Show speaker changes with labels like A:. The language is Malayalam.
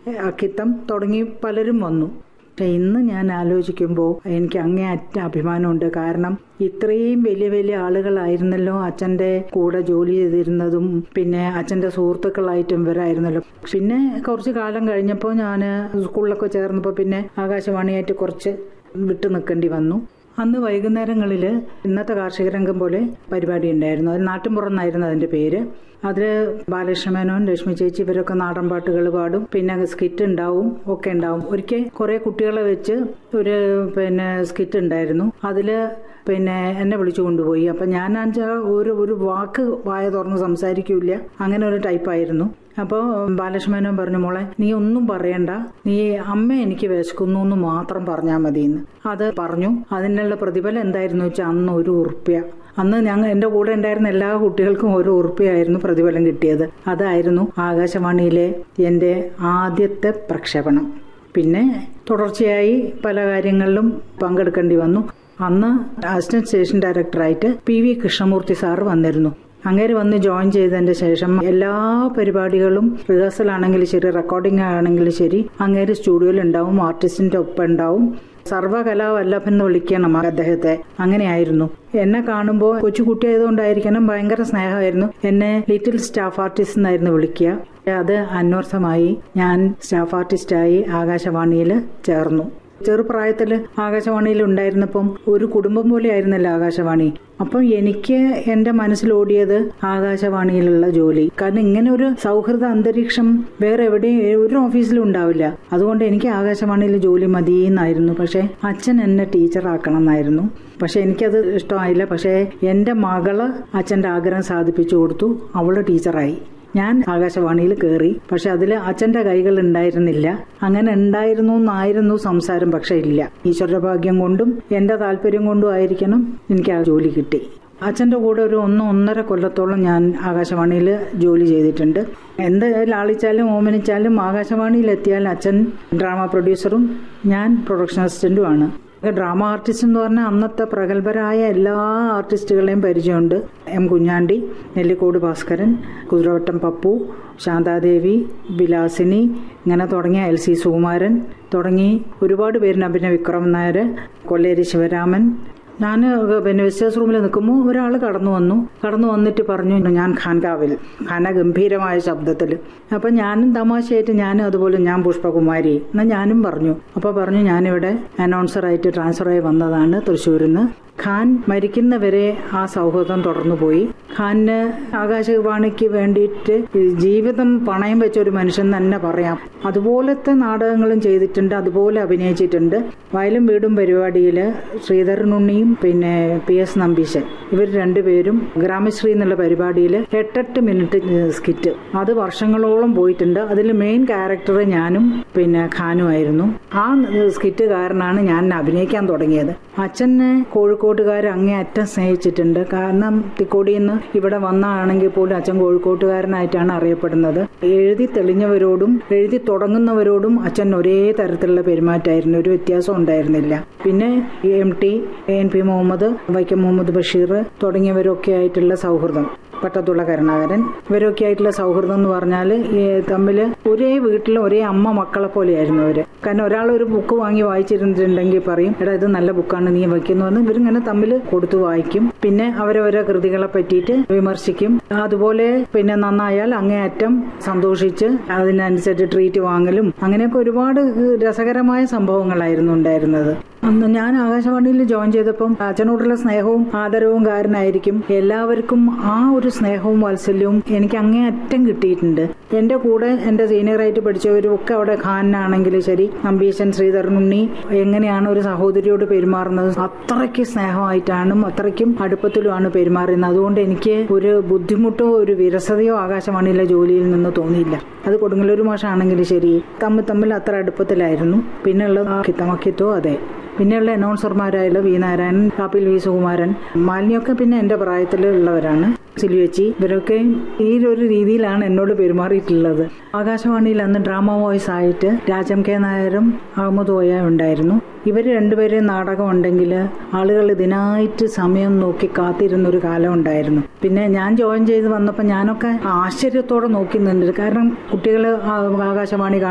A: അക്കിത്തം തുടങ്ങി പലരും വന്നു പക്ഷെ ഇന്ന് ഞാൻ ആലോചിക്കുമ്പോൾ എനിക്ക് അങ്ങേയറ്റ അഭിമാനമുണ്ട് കാരണം ഇത്രയും വലിയ വലിയ ആളുകളായിരുന്നല്ലോ അച്ഛൻ്റെ കൂടെ ജോലി ചെയ്തിരുന്നതും പിന്നെ അച്ഛൻ്റെ സുഹൃത്തുക്കളായിട്ടും ഇവരായിരുന്നല്ലോ പിന്നെ കുറച്ച് കാലം കഴിഞ്ഞപ്പോൾ ഞാൻ സ്കൂളിലൊക്കെ ചേർന്നപ്പോൾ പിന്നെ ആകാശവാണിയായിട്ട് കുറച്ച് വിട്ടു നിൽക്കേണ്ടി വന്നു അന്ന് വൈകുന്നേരങ്ങളിൽ ഇന്നത്തെ കാർഷിക രംഗം പോലെ പരിപാടി ഉണ്ടായിരുന്നു അത് നാട്ടിൻപുറം എന്നായിരുന്നു അതിൻ്റെ പേര് അതിൽ ബാലകൃഷ്ണമേനോൻ രശ്മി ചേച്ചി ഇവരൊക്കെ നാടൻ പാട്ടുകൾ പാടും പിന്നെ സ്കിറ്റ് ഉണ്ടാവും ഒക്കെ ഉണ്ടാവും ഒരിക്കൽ കുറേ കുട്ടികളെ വെച്ച് ഒരു പിന്നെ സ്കിറ്റ് ഉണ്ടായിരുന്നു അതിൽ പിന്നെ എന്നെ വിളിച്ചു കൊണ്ടുപോയി അപ്പം ഞാൻ വെച്ചാൽ ഒരു ഒരു വാക്ക് വായ തുറന്ന് സംസാരിക്കില്ല അങ്ങനെ ഒരു ടൈപ്പായിരുന്നു അപ്പോൾ ബാലകൃഷ്ണമേനോൻ പറഞ്ഞു മോളെ നീ ഒന്നും പറയണ്ട നീ അമ്മ എനിക്ക് വിശക്കുന്നു എന്ന് മാത്രം പറഞ്ഞാൽ മതിയെന്ന് അത് പറഞ്ഞു അതിനുള്ള പ്രതിഫലം എന്തായിരുന്നു വെച്ചാൽ അന്ന് ഒരു ഉറുപ്പ്യ അന്ന് ഞങ്ങൾ എൻ്റെ കൂടെ ഉണ്ടായിരുന്ന എല്ലാ കുട്ടികൾക്കും ഒരു ഉറുപ്പ്യായിരുന്നു പ്രതിഫലം കിട്ടിയത് അതായിരുന്നു ആകാശവാണിയിലെ എൻ്റെ ആദ്യത്തെ പ്രക്ഷേപണം പിന്നെ തുടർച്ചയായി പല കാര്യങ്ങളിലും പങ്കെടുക്കേണ്ടി വന്നു അന്ന് അസിസ്റ്റന്റ് സ്റ്റേഷൻ ഡയറക്ടറായിട്ട് പി വി കൃഷ്ണമൂർത്തി സാറ് വന്നിരുന്നു അങ്ങേര് വന്ന് ജോയിൻ ചെയ്തതിന്റെ ശേഷം എല്ലാ പരിപാടികളും റിഹേഴ്സൽ ആണെങ്കിലും ശരി റെക്കോർഡിംഗ് ആണെങ്കിലും ശരി അങ്ങേര് സ്റ്റുഡിയോയിൽ ഉണ്ടാവും ആർട്ടിസ്റ്റിന്റെ ഒപ്പം ഉണ്ടാവും സർവകലാവല്ലഭൻ എന്ന് വിളിക്കണം അദ്ദേഹത്തെ അങ്ങനെയായിരുന്നു എന്നെ കാണുമ്പോൾ കൊച്ചുകുട്ടിയായതുകൊണ്ടായിരിക്കണം ഭയങ്കര സ്നേഹമായിരുന്നു എന്നെ ലിറ്റിൽ സ്റ്റാഫ് ആർട്ടിസ്റ്റ് എന്നായിരുന്നു വിളിക്കുക അത് അന്വർത്ഥമായി ഞാൻ സ്റ്റാഫ് ആർട്ടിസ്റ്റായി ആകാശവാണിയിൽ ചേർന്നു ചെറുപ്രായത്തിൽ ആകാശവാണിയിൽ ഉണ്ടായിരുന്നപ്പം ഒരു കുടുംബം പോലെ ആയിരുന്നല്ലോ ആകാശവാണി അപ്പം എനിക്ക് എന്റെ മനസ്സിലോടിയത് ആകാശവാണിയിലുള്ള ജോലി കാരണം ഇങ്ങനെ ഒരു സൗഹൃദ അന്തരീക്ഷം വേറെ എവിടെയും ഒരു ഓഫീസിലും ഉണ്ടാവില്ല അതുകൊണ്ട് എനിക്ക് ആകാശവാണിയിൽ ജോലി മതി എന്നായിരുന്നു പക്ഷെ അച്ഛൻ എന്നെ ടീച്ചറാക്കണം എന്നായിരുന്നു പക്ഷെ എനിക്കത് ഇഷ്ടമായില്ല പക്ഷേ എന്റെ മകള് അച്ഛന്റെ ആഗ്രഹം സാധിപ്പിച്ചു കൊടുത്തു അവള് ടീച്ചറായി ഞാൻ ആകാശവാണിയിൽ കയറി പക്ഷെ അതിൽ അച്ഛന്റെ കൈകൾ ഉണ്ടായിരുന്നില്ല അങ്ങനെ ഉണ്ടായിരുന്നു എന്നായിരുന്നു സംസാരം പക്ഷെ ഇല്ല ഈശ്വര ഭാഗ്യം കൊണ്ടും എന്റെ താല്പര്യം കൊണ്ടും ആയിരിക്കണം എനിക്ക് ആ ജോലി കിട്ടി അച്ഛന്റെ കൂടെ ഒരു ഒന്ന് ഒന്നര കൊല്ലത്തോളം ഞാൻ ആകാശവാണിയിൽ ജോലി ചെയ്തിട്ടുണ്ട് എന്ത് ലാളിച്ചാലും ഓമനിച്ചാലും ആകാശവാണിയിൽ എത്തിയാൽ അച്ഛൻ ഡ്രാമ പ്രൊഡ്യൂസറും ഞാൻ പ്രൊഡക്ഷൻ അസിസ്റ്റന്റുമാണ് ഡ്രാമ ആർട്ടിസ്റ്റ് എന്ന് പറഞ്ഞാൽ അന്നത്തെ പ്രഗത്ഭരായ എല്ലാ ആർട്ടിസ്റ്റുകളെയും പരിചയമുണ്ട് എം കുഞ്ഞാണ്ടി നെല്ലിക്കോട് ഭാസ്കരൻ കുതിരവട്ടം പപ്പു ശാന്താദേവി വിലാസിനി ഇങ്ങനെ തുടങ്ങിയ എൽ സി സുകുമാരൻ തുടങ്ങി ഒരുപാട് പേരുണ്ട് പിന്നെ വിക്രം നായർ കൊല്ലേരി ശിവരാമൻ ഞാൻ പിന്നെ വിസ്റ്റേഴ്സ് റൂമിൽ നിൽക്കുമ്പോൾ ഒരാൾ കടന്നു വന്നു കടന്നു വന്നിട്ട് പറഞ്ഞു ഞാൻ ഖാൻകാവിൽ ഖാന ഗംഭീരമായ ശബ്ദത്തിൽ അപ്പം ഞാനും തമാശയായിട്ട് ഞാനും അതുപോലെ ഞാൻ പുഷ്പകുമാരി എന്നാൽ ഞാനും പറഞ്ഞു അപ്പോൾ പറഞ്ഞു ഞാനിവിടെ അനൗൺസറായിട്ട് ട്രാൻസ്ഫറായി വന്നതാണ് തൃശ്ശൂരിൽ നിന്ന് ഖാൻ മരിക്കുന്നവരെ ആ സൗഹൃദം തുടർന്നു പോയി ഖാന് ആകാശവാണിക്ക് വേണ്ടിയിട്ട് ജീവിതം പണയം വെച്ച ഒരു മനുഷ്യൻ തന്നെ പറയാം അതുപോലത്തെ നാടകങ്ങളും ചെയ്തിട്ടുണ്ട് അതുപോലെ അഭിനയിച്ചിട്ടുണ്ട് വയലും വീടും പരിപാടിയിൽ ശ്രീധരനുണ്ണിയും പിന്നെ പി എസ് നമ്പീശൻ ഇവർ രണ്ടുപേരും ഗ്രാമശ്രീ എന്നുള്ള പരിപാടിയിൽ എട്ടെട്ട് മിനിറ്റ് സ്കിറ്റ് അത് വർഷങ്ങളോളം പോയിട്ടുണ്ട് അതിൽ മെയിൻ ക്യാരക്ടർ ഞാനും പിന്നെ ഖാനുമായിരുന്നു ആ സ്കിറ്റ് കാരനാണ് ഞാൻ അഭിനയിക്കാൻ തുടങ്ങിയത് അച്ഛനെ കോഴിക്കോട്ടുകാർ അങ്ങേ അറ്റം സ്നേഹിച്ചിട്ടുണ്ട് കാരണം തിക്കോടിയിൽ നിന്ന് ഇവിടെ വന്നാണെങ്കിൽ പോലും അച്ഛൻ കോഴിക്കോട്ടുകാരനായിട്ടാണ് അറിയപ്പെടുന്നത് എഴുതി തെളിഞ്ഞവരോടും എഴുതി തുടങ്ങുന്നവരോടും അച്ഛൻ ഒരേ തരത്തിലുള്ള പെരുമാറ്റമായിരുന്നു ഒരു വ്യത്യാസം ഉണ്ടായിരുന്നില്ല പിന്നെ M T N P Muhammad Vaikom Muhammad Basheer തുടങ്ങിയവരൊക്കെ ആയിട്ടുള്ള സൗഹൃദം പട്ടത്തുള്ള കരുണാകരൻ ഇവരൊക്കെ ആയിട്ടുള്ള സൗഹൃദം എന്ന് പറഞ്ഞാൽ തമ്മിൽ ഒരേ വീട്ടിൽ ഒരേ അമ്മ മക്കളെ പോലെയായിരുന്നു അവര് കാരണം ഒരാൾ ഒരു ബുക്ക് വാങ്ങി വായിച്ചിരുന്നിട്ടുണ്ടെങ്കിൽ പറയും എടാ ഇത് നല്ല ബുക്കാണ് നീ വയ്ക്കുന്നു എന്ന് ഇവരിങ്ങനെ തമ്മിൽ കൊടുത്തു വായിക്കും പിന്നെ അവരവരെ കൃതികളെ പറ്റിയിട്ട് വിമർശിക്കും അതുപോലെ പിന്നെ നന്നായാൽ അങ്ങേയറ്റം സന്തോഷിച്ച് അതിനനുസരിച്ച് ട്രീറ്റ് വാങ്ങലും അങ്ങനെയൊക്കെ ഒരുപാട് രസകരമായ സംഭവങ്ങളായിരുന്നു ഉണ്ടായിരുന്നത് അന്ന് ഞാൻ ആകാശവാണിയിൽ ജോയിൻ ചെയ്തപ്പം അച്ഛനോടുള്ള സ്നേഹവും ആദരവും കാരനായിരിക്കും എല്ലാവർക്കും ആ ഒരു സ്നേഹവും വാത്സല്യവും എനിക്ക് അങ്ങേ അറ്റം കിട്ടിയിട്ടുണ്ട് എന്റെ കൂടെ എന്റെ സീനിയറായിട്ട് പഠിച്ചവരും ഒക്കെ അവിടെ ഖാനാണെങ്കിലും ശരി നമ്പീശൻ ശ്രീധരനുണ്ണി എങ്ങനെയാണ് ഒരു സഹോദരിയോട് പെരുമാറുന്നത് അത്രയ്ക്ക് സ്നേഹമായിട്ടാണ് അത്രയ്ക്കും അടുപ്പത്തിലുമാണ് പെരുമാറുന്നത് അതുകൊണ്ട് എനിക്ക് ഒരു ബുദ്ധിമുട്ടോ ഒരു വിരസതയോ ആകാശവാണിയിലെ ജോലിയിൽ നിന്ന് തോന്നിയില്ല അത് കൊടുങ്ങല്ലൂർ മാഷാണെങ്കിലും ശരി തമ്മിൽ തമ്മിൽ അത്ര അടുപ്പത്തിലായിരുന്നു പിന്നെ ഉള്ളത് കിത്തമക്കിത്തോ അതെ പിന്നെയുള്ള അനൗൺസർമാരായുള്ള വി നാരായണൻ കാപ്പിൽ വി സുകുമാരൻ മാലിന്യൊക്കെ പിന്നെ എന്റെ പ്രായത്തിലുള്ളവരാണ് സിലുവച്ചി ഇവരൊക്കെ ഈ ഒരു രീതിയിലാണ് എന്നോട് പെരുമാറിയിട്ടുള്ളത് ആകാശവാണിയിൽ അന്ന് ഡ്രാമ വോയിസ് ആയിട്ട് രാജം കെ നായരും അഹമ്മദ് ഓയ ഉണ്ടായിരുന്നു ഇവർ രണ്ടുപേരെയും നാടകം ഉണ്ടെങ്കിൽ ആളുകൾ ഇതിനായിട്ട് സമയം നോക്കി കാത്തിരുന്ന ഒരു കാലം ഉണ്ടായിരുന്നു പിന്നെ ഞാൻ ജോയിൻ ചെയ്ത് വന്നപ്പോൾ ഞാനൊക്കെ ആശ്ചര്യത്തോടെ നോക്കി നിന്നിട്ട് കാരണം കുട്ടികൾ ആകാശവാണി